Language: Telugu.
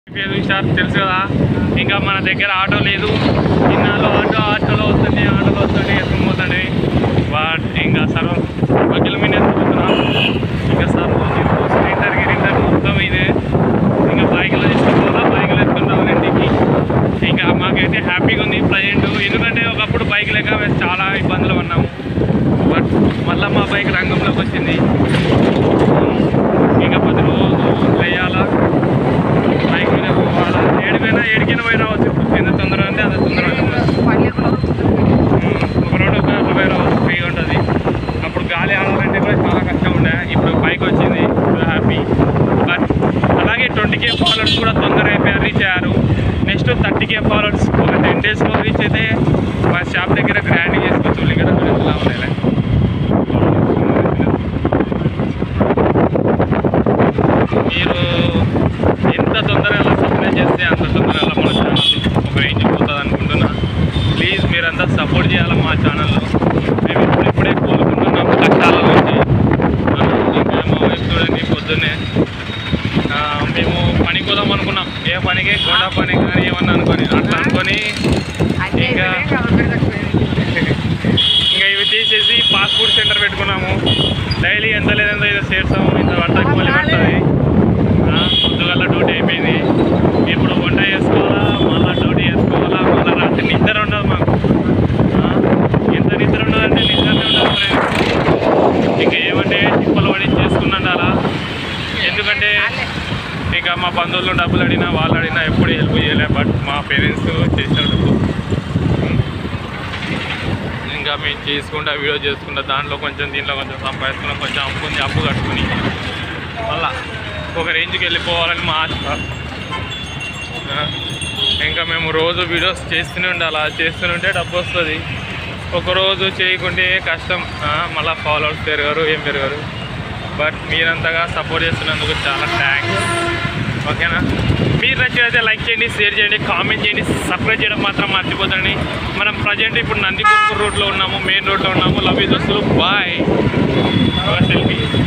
పేరు సార్ తెలుసు కదా ఇంకా మన దగ్గర ఆటో లేదు ఇన్నాళ్ళు ఆటో ఆటోలో వస్తుంది ఆటోలో వస్తుంది ఎత్తుకుని పోతుంది బట్ ఇంకా సర్వ వకీల మీద ఎత్తుకుతున్నాం ఇంకా సర్వ సిలిండర్ గిలిండర్ మొత్తం ఇదే ఇంకా బైక్లో తీసుకోవాలా బైక్లో ఎత్తుకుని రావాలి ఇంటికి ఇంకా మాకైతే హ్యాపీగా ఉంది ప్రజెంట్ ఎందుకంటే ఒకప్పుడు బైక్ లేక మేము చాలా ఇబ్బందులు ఉన్నాము బట్ మళ్ళీ మా బైక్ రంగంలోకి వచ్చింది ఇంకా పది రోజులు వేయాలా బైక్ మీద పోవాలా ఏడిపోయినా ఏడికైనా పోయి రావచ్చు ఎంత తొందరగా అంటే అంత తొందరగా ఒక రోడ్డు ఒక పోయి రావచ్చు ఫ్రీగా ఉంటుంది అప్పుడు గాలి ఆడాలంటే కూడా చాలా కష్టం ఉండే ఇప్పుడు బైక్ వచ్చింది హ్యాపీ బట్ అలాగే ట్వంటీ కే ఫాలోవర్స్ కూడా తొందరగా అయిపోయారు రీచ్ అయ్యారు నెక్స్ట్ థర్టీ కే ఫాలోవర్స్ ఒక టెన్ డేస్లో రీచ్ అయితే మా షాప్ దగ్గర గ్రాండ్ చేసుకోవచ్చు ఇక్కడ గురించి లాభాలే మీరు ఎంత తొందరగా సప్లై చేస్తే అంత తొందరగా మన ఛానల్ ఒక రేంజ్ పోతుంది అనుకుంటున్నా ప్లీజ్ మీరంతా సపోర్ట్ చేయాలి మా ఛానల్లో మేము ఇప్పుడిప్పుడే కోలుకుంటున్నాం కష్టాల నుంచి ఆ, ఇంకా మా వైఫ్ చూడండి పొద్దున్నే ఆ, మేము పనికి పోదాం అనుకున్నాం ఏ పనికి గొడవ పని కానీ ఏమన్నా అనుకొని అట్లా అనుకొని ఇంకా ఇంకా ఇవి తీసేసి ఫాస్ట్ ఫుడ్ సెంటర్ పెట్టుకున్నాము డైలీ ఎంత లేదంత ఇది చేస్తాము ఇంత వంటకి మళ్ళీ పడుతుంది పొద్దుగల డ్యూటీ అయిపోయింది ఇప్పుడు వంట చేసుకోవాలా మళ్ళీ డ్యూటీ చేసుకోవాలా మళ్ళీ రాత్రి నిద్ర ఉండదు మాకు ఆ, ఎంత నిద్ర ఉండదంటే నిద్రనే ఉండదు friends. ఇంకా ఏమంటే తిప్పలు పడి చేసుకున్నాడాలా ఎందుకంటే ఇంకా మా బంధువులు డబ్బులు అడిగినా వాళ్ళు అడిగినా ఎప్పుడు హెల్ప్ చేయలే బట్ మా పేరెంట్స్ చేశారు ఇంకా మేము చేసుకుంటా వీడియో చేసుకుంటా దాంట్లో కొంచెం దీంట్లో కొంచెం సంపాదించుకుని కొంచెం అప్పు ఉంది అప్పు కట్టుకుని మళ్ళా ఒక రేంజ్కి వెళ్ళిపోవాలని మా ఆశ ఆ, ఇంకా మేము రోజు వీడియోస్ చేస్తూనే ఉండాలి చేస్తూనే ఉంటే డబ్బు వస్తుంది ఒకరోజు చేయకుంటే కష్టం ఆ, మళ్ళా ఫాలోవర్స్ పెరగరు ఏం పెరగరు బట్ మీరంతగా సపోర్ట్ చేస్తున్నందుకు చాలా థ్యాంక్స్ ఓకేనా మీరు నచ్చినైతే లైక్ చేయండి షేర్ చేయండి కామెంట్ చేయండి సబ్స్క్రైబ్ చేయడం మాత్రం మర్చిపోతండి మనం ప్రజెంట్ ఇప్పుడు నందికొట్కూరు రోడ్లో ఉన్నాము మెయిన్ రోడ్లో ఉన్నాము లవ్ యూ దోస్తులు బాయ్ సెల్ఫీ